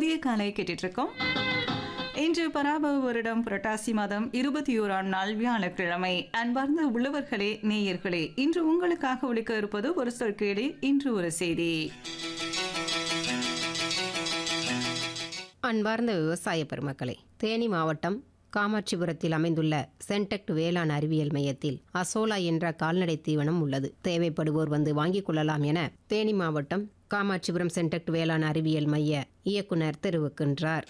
புதிய காலை கேட்டுட்டு இருக்கோம் இன்று பராபவ வருடம் புரட்டாசி மாதம் இருபத்தி ஓராம் நாள் வியாழக்கிழமை அன்பார்ந்த உள்ளவர்களே நேயர்களே இன்று உங்களுக்காக ஒழிக்க இருப்பது ஒரு சொற்கேடு இன்று ஒரு செய்தி அன்பார்ந்த விவசாய பெருமக்களே தேனி மாவட்டம் காமாட்சிபுரத்தில் அமைந்துள்ள சென்டெக்ட் வேளாண் அறிவியல் மையத்தில் அசோலா என்ற கால்நடை தீவனம் உள்ளது தேவைப்படுவோர் வந்து வாங்கிக் கொள்ளலாம் என தேனி மாவட்டம் காமாட்சிபுரம் சென்டெக்ட் வேளாண் அறிவியல் மைய இயக்குனர் தெரிவிக்கின்றார்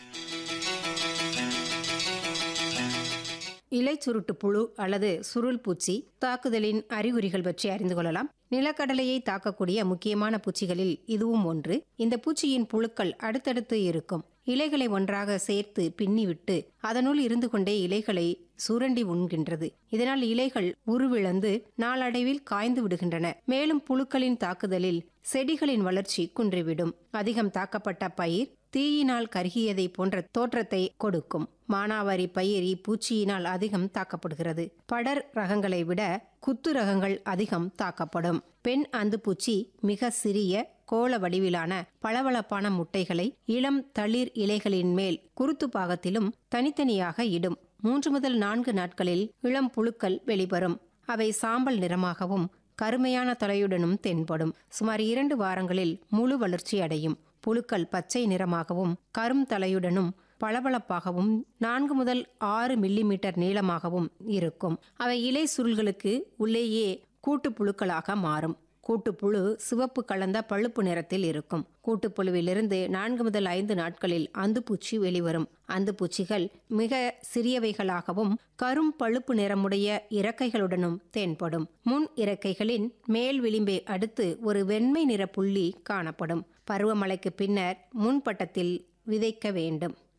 இலை சுருட்டு புழு அல்லது சுருள் பூச்சி தாக்குதலின் அறிகுறிகள் பற்றி அறிந்து கொள்ளலாம் நிலக்கடலையை தாக்கக்கூடிய முக்கியமான பூச்சிகளில் இதுவும் ஒன்று இந்த பூச்சியின் புழுக்கள் அடுத்தடுத்து இருக்கும் இலைகளை ஒன்றாக சேர்த்து பின்னிவிட்டு அதனுள் இருந்து கொண்டே இலைகளை சுரண்டி உண்கின்றது இதனால் இலைகள் உருவிழந்து நாளடைவில் காய்ந்து விடுகின்றன மேலும் புழுக்களின் தாக்குதலில் செடிகளின் வளர்ச்சி குன்றிவிடும் அதிகம் தாக்கப்பட்ட பயிர் தீயினால் கருகியதை போன்ற தோற்றத்தை கொடுக்கும் மானாவாரி பயிர் இப்பூச்சியினால் அதிகம் தாக்கப்படுகிறது படர் ரகங்களை விட குத்து ரகங்கள் அதிகம் தாக்கப்படும் பெண் அந்துப்பூச்சி மிக சிறிய கோள வடிவிலான பளபளப்பான முட்டைகளை இளம் தளிர் இலைகளின் மேல் குருத்து பாகத்திலும் தனித்தனியாக இடும் மூன்று முதல் நான்கு நாட்களில் இளம் புழுக்கள் வெளிவரும் அவை சாம்பல் நிறமாகவும் கருமையான தலையுடனும் தென்படும் சுமார் இரண்டு வாரங்களில் முழு வளர்ச்சி அடையும் புழுக்கள் பச்சை நிறமாகவும் கரும் தலையுடனும் பளபளப்பாகவும் நான்கு முதல் ஆறு மில்லிமீட்டர் நீளமாகவும் இருக்கும் அவை இலை சுருள்களுக்கு உள்ளேயே கூட்டுப்புழுக்களாக மாறும் கூட்டுப்புழு சிவப்பு கலந்த பழுப்பு நிறத்தில் இருக்கும் கூட்டுப்புழுவிலிருந்து நான்கு முதல் ஐந்து நாட்களில் அந்துப்பூச்சி வெளிவரும் அந்துப்பூச்சிகள் மிக சிறியவைகளாகவும் கரும் பழுப்பு நிறமுடைய இறக்கைகளுடனும் தென்படும் முன் இறக்கைகளின் மேல் விளிம்பை அடுத்து ஒரு வெண்மை நிற புள்ளி காணப்படும் பருவமழைக்கு பின்னர் முன்பட்டத்தில் விதைக்க வேண்டும்